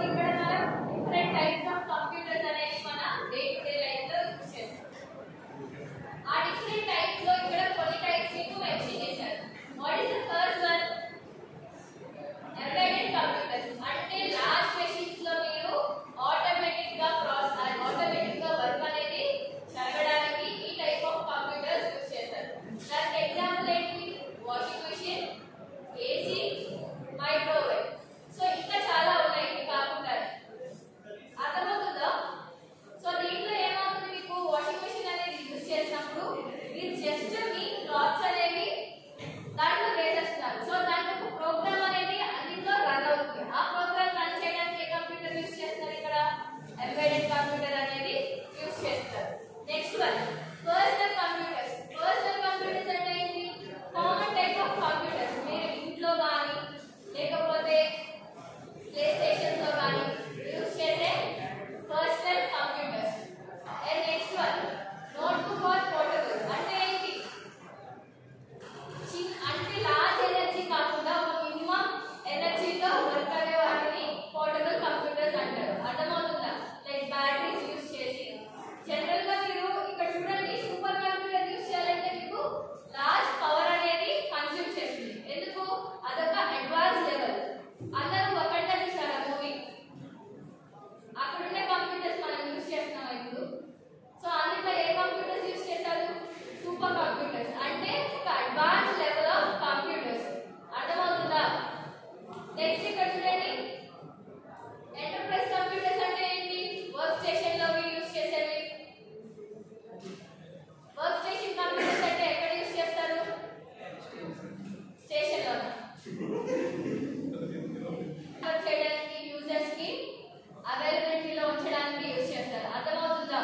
ఇక్కడ మనం different types of computers అనేవి మన డే టు డే లైఫ్ లో యూజ్ చేస్తాం ఆ డిఫరెంట్ టైప్స్ లో ఇక్కడ కొన్ని టైప్స్ మీకు మెన్షన్ చేశారు what is the first one embedded computers అంటే లార్జ్ మెషిన్స్ లో మీరు ఆటోమేటిక్ గా ప్రాసెస్ ఆటోమేటిక్ గా వర్క్ అనేది జరగడానికి ఈ టైప్ ఆఫ్ కంప్యూటర్స్ యూజ్ చేస్తారు దానికి ఎగ్జాంపుల్ ఏంటి washing machine AC microwave so ఇంకా చాలా ఉన్నాయి ఇవి కాకుండా అర్థమవుతుందా సో దీంట్లో ఏమవుతుంది మీకు వాషింగ్ మెషిన్ అనేది యూజ్ చేసినప్పుడు మీరు జస్ట్ మీ క్లాత్స్ అనేవి దాంట్లో వేసేస్తున్నారు సో దాంట్లో ఒక ప్రోగ్రామ్ అనేది అందులో రన్ అవుతుంది ఆ ప్రోగ్రామ్ రన్ చేయడానికి ఏ కంప్యూటర్ యూజ్ చేస్తారు ఇక్కడ ఎంబెడెడ్ కంప్యూటర్ అనేది యూజ్ చేస్తారు next one personal computers personal computers అంటే ఏంటి కామన్ టైప్ ఆఫ్ కంప్యూటర్స్ మీరు ఇంట్లో కానీ లేకపోతే ప్లే స్టేషన్ లో కానీ యూజ్ చేసే personal computers and next one notebook or portable అంటే ఏంటి చిన్న అంటే లార్జ్ ఎనర్జీ కాకుండా ఒక మినిమం ఎనర్జీతో వర్క్ అయ్యే వాటిని పోర్టబుల్ కంప్యూటర్స్ అంటారు అర్థమవుతుందా లైక్ బ్యాటరీస్ యూజ్ చేసి జనరల్ గా మీరు ఇక్కడ చూడండి సూపర్ కంప్యూటర్ యూజ్ చేయాలంటే మీకు లార్జ్ పవర్ అనేది కన్స్యూమ్ చేస్తుంది ఎందుకు అదొక అడ్వాన్స్ లెవెల్ అందరూ ఒకటే చూసారా మూవీ అక్కడ ఉండే కంప్యూటర్స్ మనం యూజ్ చేస్తున్నాం ఇప్పుడు సో అందులో ఏ కంప్యూటర్స్ యూజ్ చేశారు సూపర్ కంప్యూటర్స్ అంటే ఒక అడ్వాన్స్ లెవెల్ ఆఫ్ కంప్యూటర్స్ అర్థమవుతుందా నెక్స్ట్ ఇక్కడ చూడండి ఎంటర్ప్రైజ్ కంప్యూటర్స్ అంటే ఏంటి వర్క్ స్టేషన్ లో యూజ్ చేసేవి వర్క్ స్టేషన్ కంప్యూటర్స్ అంటే ఎక్కడ యూజ్ చేస్తారు స్టేషన్ లో వర్క్ చేయడానికి యూజర్స్ కి అవైలబిలిటీలో ఉంచడానికి యూజ్ చేస్తారు అర్థమవుతుందా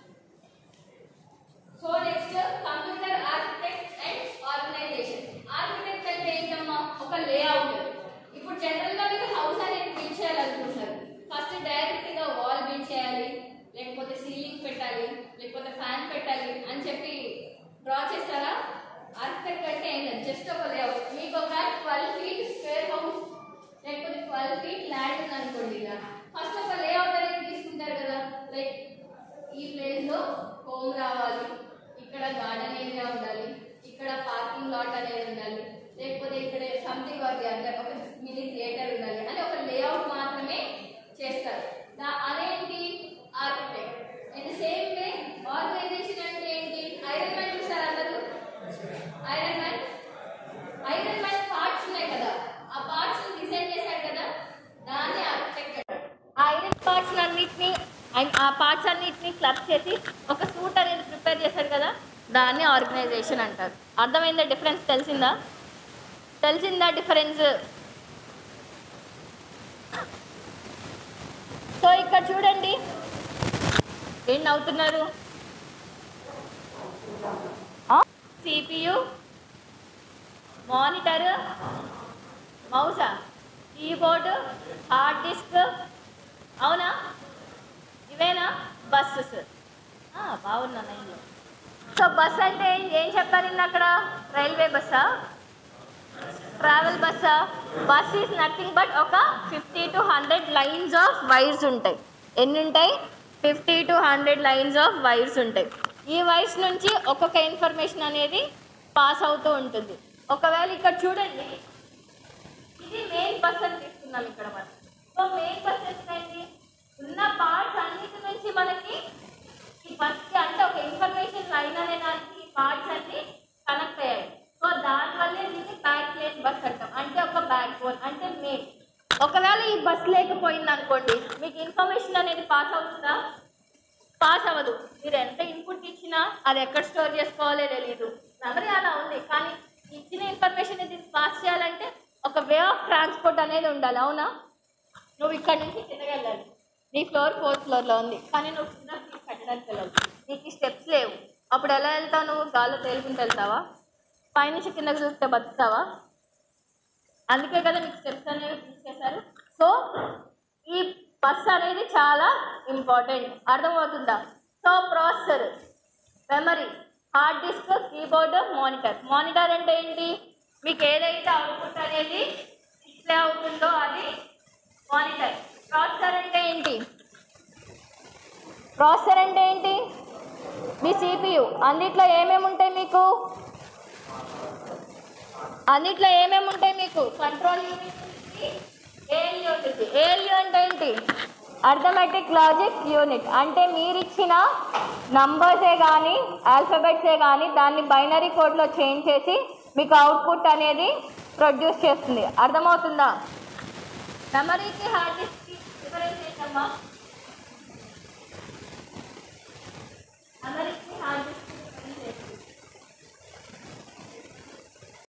so next computer architect and organisation architect అంటే ఏంటమ్మా ఒక లేఅవుట్ ఇప్పుడు జనరల్ గా మీరు హౌస్ అనేది బిల్డ్ చేయాలనుకుంటున్నారు ఫస్ట్ డైరెక్ట్ గా వాల్ బిల్డ్ చేయాలి లేకపోతే సీలింగ్ పెట్టాలి లేకపోతే ఫ్యాన్ పెట్టాలి అని చెప్పి డ్రా చేస్తారా ఆర్కిటెక్ట్ అంటే ఏం లేదు జస్ట్ ఒక లేఅవుట్ మీకు ఒక ట్వెల్వ్ ఫీట్ స్క్వేర్ హౌస్ లేకపోతే ట్వెల్వ్ ఫీట్ ల్యాండ్ ఉంది అనుకోండి ఇక ఫస్ట్ ఒక లేఅవుట్ అనేది తీసుకుంటారు కదా లైక్ ఈ ప్లేస్ లో హోమ్ రావాలి ఇక్కడ గార్డెన్ ఏరియా ఉండాలి ఇక్కడ పార్కింగ్ లాట్ అనేది ఉండాలి లేకపోతే ఇక్కడ సంథింగ్ ఆర్ ది అదర్ ఒక మినీ థియేటర్ ఉండాలి అని ఒక లేఅవుట్ మాత్రమే చేస్తారు దా అదేంటి architect and same way organisation అంటే ఏంటి ఐరన్ మ్యాన్ చూసారు అందరూ iron man iron man parts ఉన్నాయి కదా ఆ పార్ట్స్ డిజైన్ చేశారు కదా దాన్ని ఆర్కిటెక్ట్ అంటారు ఆ ఐరన్ పార్ట్స్ అన్నిటిని ఆ పార్ట్స్ అన్నిటిని క్లబ్ చేసి ఒక సూట్ అనేది ప్రిపేర్ చేశారు కదా దాన్ని ఆర్గనైజేషన్ అంటారు అర్థమైందా డిఫరెన్స్ తెలిసిందా తెలిసిందా డిఫరెన్స్ సో ఇక్కడ చూడండి ఏం నవ్వుతున్నారు సిపియు మానిటర్ మౌసా కీబోర్డు హార్డ్ డిస్క్ అవునా ఇవేనా బస్సెస్ బాగున్నా నైన్లో సో బస్ అంటే ఏం- ఏం చెప్పారు నిన్న అక్కడ రైల్వే బస్సా ట్రావెల్ బస్సా బస్ ఈజ్ నథింగ్ బట్ ఒక fifty to hundred lines of wires ఉంటాయి ఎన్ని ఉంటాయి fifty to hundred lines of wires ఉంటాయి ఈ వైర్స్ నుంచి ఒక్కొక్క ఇన్ఫర్మేషన్ అనేది పాస్ అవుతూ ఉంటుంది ఒకవేళ ఇక్కడ చూడండి ఇది మెయిన్ బస్ అని తీసుకున్నాం ఇక్కడ మనం సో మెయిన్ బస్ ఏంటంటే ఉన్న పార్ట్స్ అన్నిటి నుంచి మనకి ఈ బస్కి అంటే ఒక ఇన్ఫర్మేషన్ లైన్ అనే దానికి ఈ పార్ట్స్ అన్ని కనెక్ట్ అయ్యాయి సో దానివల్లే దీన్ని బ్యాక్ లేన్ బస్ అంటాం అంటే ఒక బ్యాక్ బోన్ అంటే మెయిన్ ఒకవేళ ఈ బస్ లేకపోయింది అనుకోండి మీకు ఇన్ఫర్మేషన్ అనేది పాస్ అవుతుందా పాస్ అవ్వదు మీరు ఎంత ఇన్పుట్ ఇచ్చినా అది ఎక్కడ స్టోర్ చేసుకోవాలో తెలియదు మెమరీ అలా ఉంది కానీ ఇచ్చిన ఇన్ఫర్మేషన్ ఇది పాస్ చేయాలంటే ఒక వే ఆఫ్ ట్రాన్స్పోర్ట్ అనేది ఉండాలి అవునా నువ్వు ఇక్కడ నుంచి కిందకి వెళ్ళాలి నీ ఫ్లోర్ ఫోర్త్ ఫ్లోర్లో ఉంది కానీ నువ్వు కింద ఫీజు కట్టడానికి వెళ్ళాలి నీకు ఈ స్టెప్స్ లేవు అప్పుడు ఎలా వెళ్తావు నువ్వు గాల్లో తేలుకుంటూ వెళ్తావా పైనుంచి కిందకి చూస్తే బతుకుతావా అందుకే కదా మీకు స్టెప్స్ అనేవి తీసేశారు సో ఈ బస్ అనేది చాలా ఇంపార్టెంట్ అర్థమవుతుందా so processor memory hard disk keyboard monitor monitor అంటే ఏంటి మీకు ఏదైతే అవుట్పుట్ అనేది డిస్ప్లే అవుతుందో అది మానిటర్ ప్రాసెసర్ ప్రాసెసర్ అంటే ఏంటి మీ సిపియు అన్నిట్లో ఏమేమి ఉంటాయి మీకు అన్నిట్లో ఏమేమి ఉంటాయి మీకు కంట్రోల్ యూనిట్ ఏఎల్యూ ఉంటుంది ఏఎల్యూ అంటే ఏంటి అర్థమెటిక్ లాజిక్ యూనిట్ అంటే మీరు ఇచ్చిన నంబర్సే కానీ ఆల్ఫబెట్సే కానీ దాన్ని బైనరీ కోడ్లో చేంజ్ చేసి మీకు అవుట్పుట్ అనేది ప్రొడ్యూస్ చేస్తుంది అర్థమవుతుందా మెమరీకి హార్డ్ డిస్క్కి డిఫరెన్స్ ఏంటమ్మా మెమరీకి హార్డ్ డిస్క్